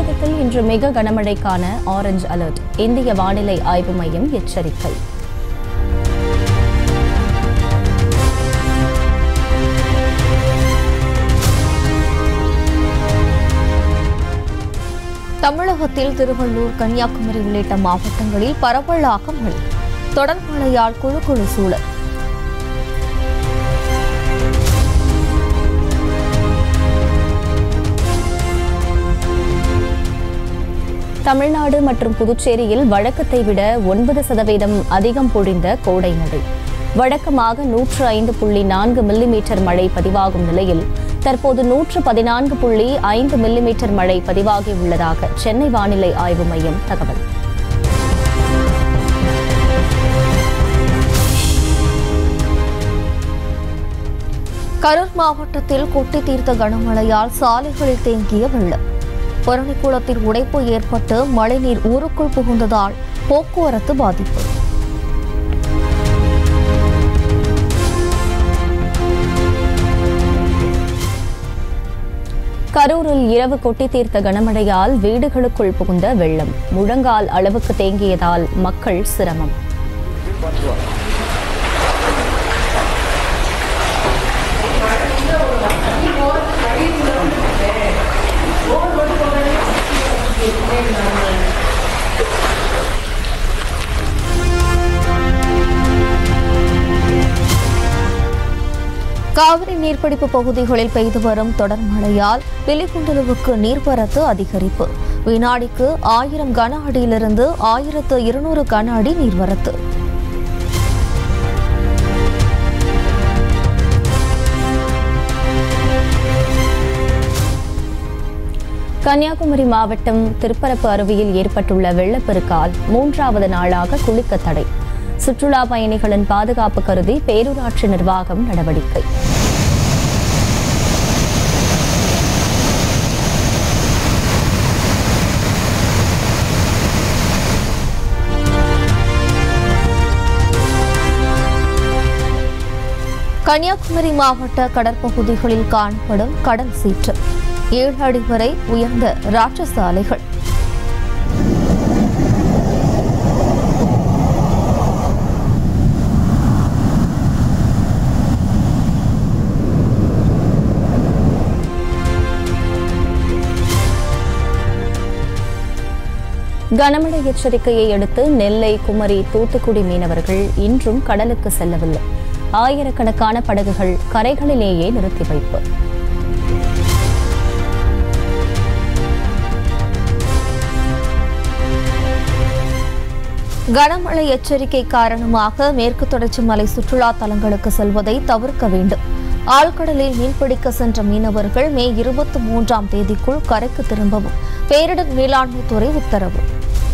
தமிழகத்தில் இன்று மிக கனமழைக்கான ஆரஞ்சு அலர்ட் இந்திய வானிலை ஆய்வு மையம் எச்சரிக்கை தமிழகத்தில் திருவள்ளூர் கன்னியாகுமரி உள்ளிட்ட மாவட்டங்களில் பரவலாக மழை தொடர் மழையால் குழு குழு சூழல் தமிழ்நாடு மற்றும் புதுச்சேரியில் வழக்கத்தை விட ஒன்பது சதவீதம் அதிகம் பொழிந்த கோடை மழை வழக்கமாக நூற்று ஐந்து புள்ளி நான்கு மில்லிமீட்டர் மழை பதிவாகும் நிலையில் தற்போது நூற்று பதினான்கு புள்ளி ஐந்து மில்லிமீட்டர் மழை பதிவாகியுள்ளதாக சென்னை வானிலை ஆய்வு மையம் தகவல் கரூர் மாவட்டத்தில் கொட்டி தீர்த்த கனமழையால் சாலைகளில் தேங்கிய வெள்ளம் பரணிக்குளத்தில் உடைப்பு ஏற்பட்டு மழைநீர் ஊருக்குள் புகுந்ததால் போக்குவரத்து பாதிப்பு கரூரில் இரவு கொட்டி தீர்த்த கனமழையால் வீடுகளுக்குள் புகுந்த வெள்ளம் முழங்கால் அளவுக்கு தேங்கியதால் மக்கள் சிரமம் காவிரி நீர்பிடிப்பு பகுதிகளில் பெய்து வரும் தொடர் மழையால் பிலிகுண்டலுவுக்கு நீர்வரத்து அதிகரிப்பு வினாடிக்கு ஆயிரம் கன அடியிலிருந்து ஆயிரத்து இருநூறு கன அடி நீர்வரத்து கன்னியாகுமரி மாவட்டம் திருப்பரப்பு அருவியில் ஏற்பட்டுள்ள வெள்ளப்பெருக்கால் மூன்றாவது நாளாக குளிக்க தடை சுற்றுலா பயணிகளின் பாதுகாப்பு கருதி பேரூராட்சி நிர்வாகம் நடவடிக்கை கன்னியாகுமரி மாவட்ட கடற்பகுதிகளில் காணப்படும் கடல் சீற்றம் ஏழு அடி வரை உயர்ந்த ராட்சச அலைகள் கனமழை எச்சரிக்கையை அடுத்து நெல்லை குமரி தூத்துக்குடி மீனவர்கள் இன்றும் கடலுக்கு செல்லவில்லை ஆயிரக்கணக்கான படகுகள் கரைகளிலேயே நிறுத்தி வைப்பு கனமழை எச்சரிக்கை காரணமாக மேற்கு தொடர்ச்சி மலை சுற்றுலா தலங்களுக்கு செல்வதை தவிர்க்க வேண்டும் ஆழ்கடலில் மீன்பிடிக்க சென்ற மீனவர்கள் மே இருபத்தி மூன்றாம் தேதிக்குள் கரைக்கு திரும்பவும் பேரிடர் மேலாண்மை துறை உத்தரவு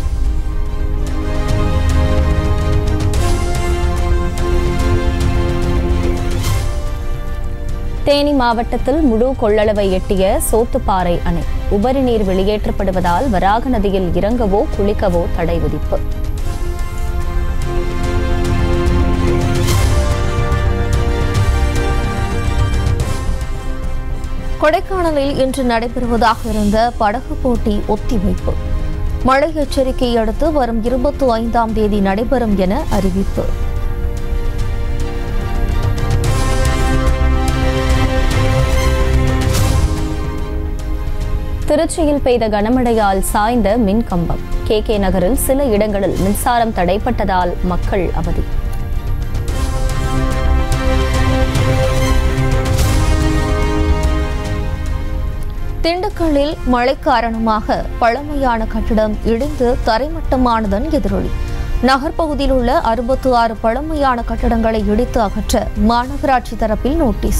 தேனி மாவட்டத்தில் முழு கொள்ளளவை எட்டிய சோத்துப்பாறை அணை உபரி நீர் வெளியேற்றப்படுவதால் வராக நதியில் இறங்கவோ குளிக்கவோ தடை விதிப்பு கொடைக்கானலில் இன்று நடைபெறுவதாக இருந்த படகு போட்டி ஒத்திவைப்பு மழை எச்சரிக்கையை அடுத்து வரும் இருபத்தி ஐந்தாம் தேதி நடைபெறும் என அறிவிப்பு திருச்சியில் பெய்த கனமழையால் சாய்ந்த மின் கம்பம் கே கே நகரில் சில இடங்களில் மின்சாரம் தடைப்பட்டதால் மக்கள் அவதி திண்டுக்கல்லில் மழை காரணமாக பழமையான கட்டிடம் இடிந்து தரைமட்டமானதன் எதிரொலி நகர்ப்பகுதியில் உள்ள அறுபத்து ஆறு பழமையான கட்டடங்களை இடித்து அகற்ற மாநகராட்சி தரப்பில் நோட்டீஸ்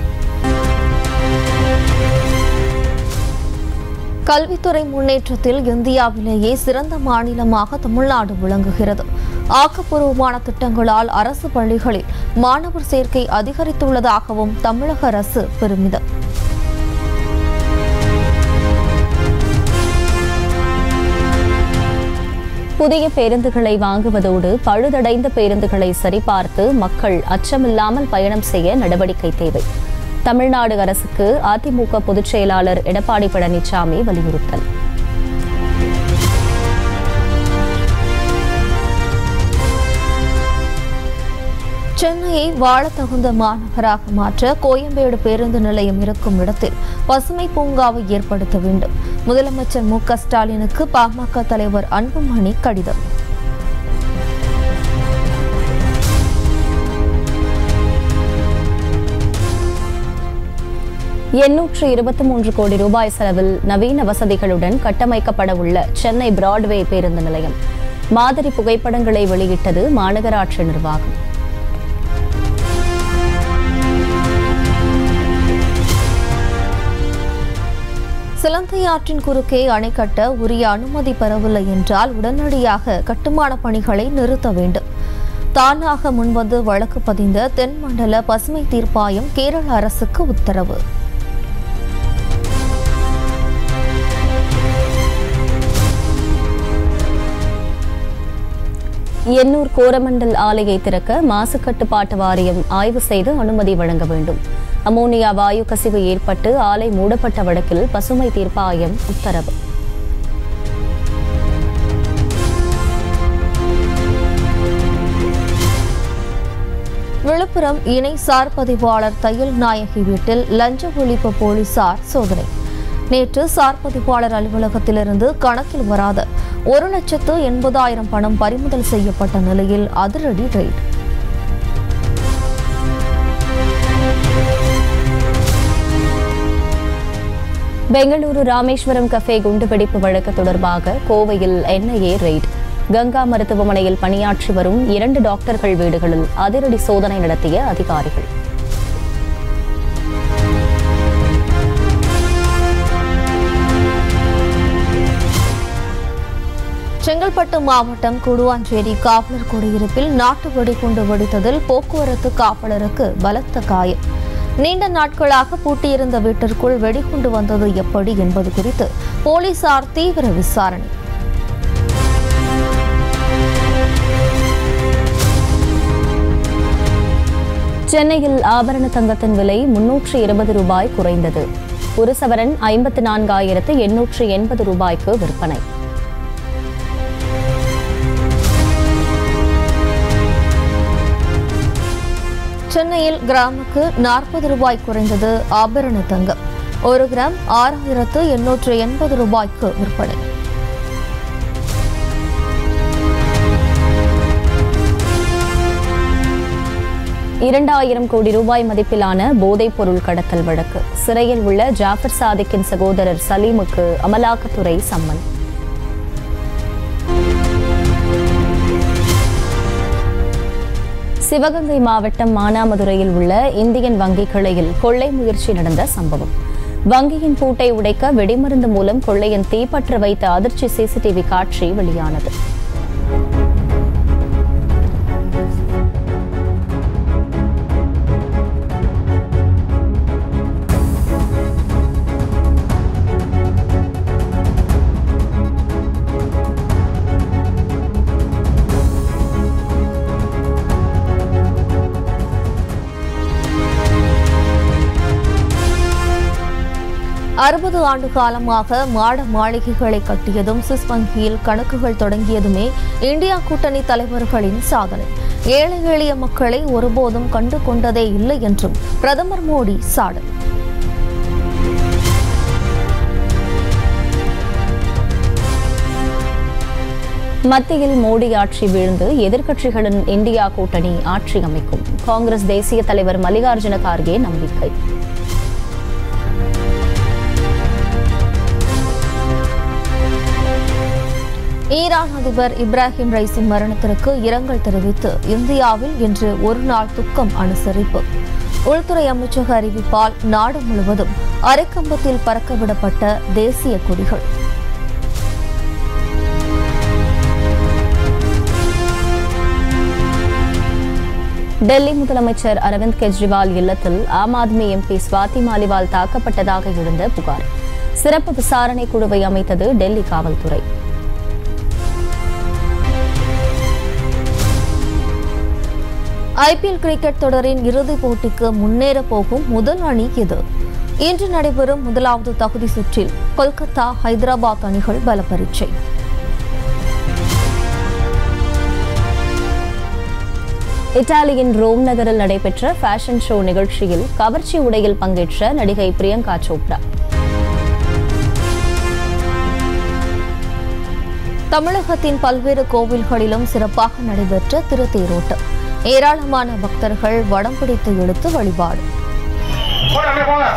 கல்வித்துறை முன்னேற்றத்தில் இந்தியாவிலேயே சிறந்த மாநிலமாக தமிழ்நாடு விளங்குகிறது ஆக்கப்பூர்வமான திட்டங்களால் அரசு பள்ளிகளில் மாணவர் சேர்க்கை அதிகரித்துள்ளதாகவும் தமிழக அரசு பெருமிதம் புதிய பேருந்துகளை வாங்குவதோடு பழுதடைந்த பேருந்துகளை சரிபார்த்து மக்கள் அச்சமில்லாமல் பயணம் செய்ய நடவடிக்கை தேவை தமிழ்நாடு அரசுக்கு அதிமுக பொதுச் செயலாளர் எடப்பாடி பழனிசாமி வலியுறுத்தல் சென்னையை வாழத் தகுந்த மாநகராக மாற்ற கோயம்பேடு பேருந்து நிலையம் இருக்கும் இடத்தில் பசுமை பூங்காவை ஏற்படுத்த வேண்டும் முதலமைச்சர் மு க ஸ்டாலினுக்கு பாமக தலைவர் அன்புமணி கடிதம் எண்ணூற்று இருபத்தி மூன்று கோடி ரூபாய் செலவில் நவீன வசதிகளுடன் கட்டமைக்கப்பட உள்ள சென்னை பிராட்வே பேருந்து நிலையம் மாதிரி புகைப்படங்களை வெளியிட்டது மாநகராட்சி நிர்வாகம் சிலந்தை ஆற்றின் குறுக்கே அணை கட்ட உரிய அனுமதி பெறவில்லை என்றால் உடனடியாக கட்டுமான பணிகளை நிறுத்த வேண்டும் தானாக முன்வந்து வழக்கு பதிந்த தென்மண்டல பசுமை தீர்ப்பாயம் கேரள அரசுக்கு உத்தரவு எண்ணூர் கோரமண்டல் ஆலையை திறக்க மாசு கட்டுப்பாட்டு வாரியம் ஆய்வு செய்து அனுமதி வழங்க வேண்டும் அமோனியா வாயு கசிவு ஏற்பட்டு ஆலை மூடப்பட்ட வழக்கில் பசுமை தீர்ப்பாயம் உத்தரவு விழுப்புரம் இணை சார் பதிவாளர் தையல் நாயகி வீட்டில் லஞ்ச ஒழிப்பு போலீசார் சோதனை நேற்று சார் பதிவாளர் அலுவலகத்திலிருந்து கணக்கில் வராத ஒரு லட்சத்து எண்பதாயிரம் பணம் பறிமுதல் செய்யப்பட்ட நிலையில் அதிரடி ரெய்டு பெங்களூரு ராமேஸ்வரம் கஃபே குண்டுவெடிப்பு வழக்கு தொடர்பாக கோவையில் என்ஐஏ ரெய்ட் கங்கா மருத்துவமனையில் பணியாற்றி வரும் இரண்டு டாக்டர்கள் வீடுகளில் அதிரடி சோதனை நடத்திய அதிகாரிகள் செங்கல்பட்டு மாவட்டம் குடுவாஞ்சேரி காவலர் குடியிருப்பில் நாட்டு வெடிகுண்டு வெடித்ததில் போக்குவரத்து காவலருக்கு பலத்த காயம் நீண்ட நாட்களாக பூட்டியிருந்த வீட்டிற்குள் வெடிகுண்டு வந்தது எப்படி என்பது குறித்து போலீசார் தீவிர விசாரணை சென்னையில் ஆபரண தங்கத்தின் விலை முன்னூற்று இருபது ரூபாய் குறைந்தது ஒரு சவரன் ஐம்பத்து நான்காயிரத்து எண்ணூற்று எண்பது ரூபாய்க்கு விற்பனை சென்னையில் கிராமுக்கு நாற்பது ரூபாய் குறைந்தது ஆபரண தங்கம் ஒரு கிராம் ஆறாயிரத்து எண்ணூற்று எண்பது ரூபாய்க்கு விற்பனை இரண்டாயிரம் கோடி ரூபாய் மதிப்பிலான போதைப் பொருள் கடத்தல் வழக்கு சிறையில் உள்ள ஜாஃபர் சாதிக்கின் சகோதரர் சலீமுக்கு அமலாக்கத்துறை சம்மன் சிவகங்கை மாவட்டம் மானாமதுரையில் உள்ள இந்தியன் வங்கி கிளையில் கொள்ளை முயற்சி நடந்த சம்பவம் வங்கியின் பூட்டை உடைக்க வெடிமருந்து மூலம் கொள்ளையன் தீப்பற்ற வைத்த அதிர்ச்சி சிசிடிவி காட்சி வெளியானது அறுபது ஆண்டு காலமாக மாட மாளிகைகளை கட்டியதும் சுவிஸ் வங்கியில் கணக்குகள் தொடங்கியதுமே இந்தியா கூட்டணி தலைவர்களின் சாதனை ஏழை எளிய மக்களை ஒருபோதும் கண்டு கொண்டதே இல்லை என்றும் பிரதமர் மோடி சாடல் மத்தியில் மோடி ஆட்சி வீழ்ந்து எதிர்க்கட்சிகளின் இந்தியா கூட்டணி ஆட்சி அமைக்கும் காங்கிரஸ் தேசிய தலைவர் மல்லிகார்ஜுன கார்கே நம்பிக்கை ஈரான் அதிபர் இப்ராஹிம் ரைசின் மரணத்திற்கு இரங்கல் தெரிவித்து இந்தியாவில் இன்று ஒரு நாள் துக்கம் அனுசரிப்பு உள்துறை அமைச்சக அறிவிப்பால் நாடு முழுவதும் அரைக்கம்பத்தில் பறக்கவிடப்பட்ட தேசிய கொடிகள் டெல்லி முதலமைச்சர் அரவிந்த் கெஜ்ரிவால் இல்லத்தில் ஆம் ஆத்மி எம்பி ஸ்வாதி மாலிவால் தாக்கப்பட்டதாக எழுந்த புகார் சிறப்பு விசாரணை குழுவை அமைத்தது டெல்லி காவல்துறை ஐபிஎல் கிரிக்கெட் தொடரின் இறுதிப் போட்டிக்கு முன்னேற போகும் முதல் அணி இது இன்று நடைபெறும் முதலாவது தகுதி சுற்றில் கொல்கத்தா ஹைதராபாத் அணிகள் பலப்பரீட்சை இத்தாலியின் ரோம் நகரில் நடைபெற்ற ஃபேஷன் ஷோ நிகழ்ச்சியில் கவர்ச்சி உடையில் பங்கேற்ற நடிகை பிரியங்கா சோப்ரா தமிழகத்தின் பல்வேறு கோவில்களிலும் சிறப்பாக நடைபெற்ற திருத்தேரோட்டம் ஏராளமான பக்தர்கள் வடம் பிடித்து இழுத்து வழிபாடு போடா அப்படியே போங்க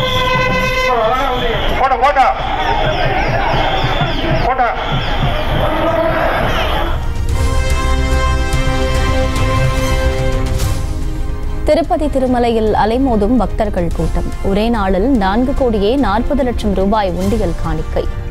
போட்டா போட்டா போட்டா திருப்பதி திருமலையில் அலைமோதும் பக்தர்கள் கூட்டம் ஒரே நாளில் நான்கு கோடியே நாற்பது லட்சம் ரூபாய் உண்டியல் காணிக்கை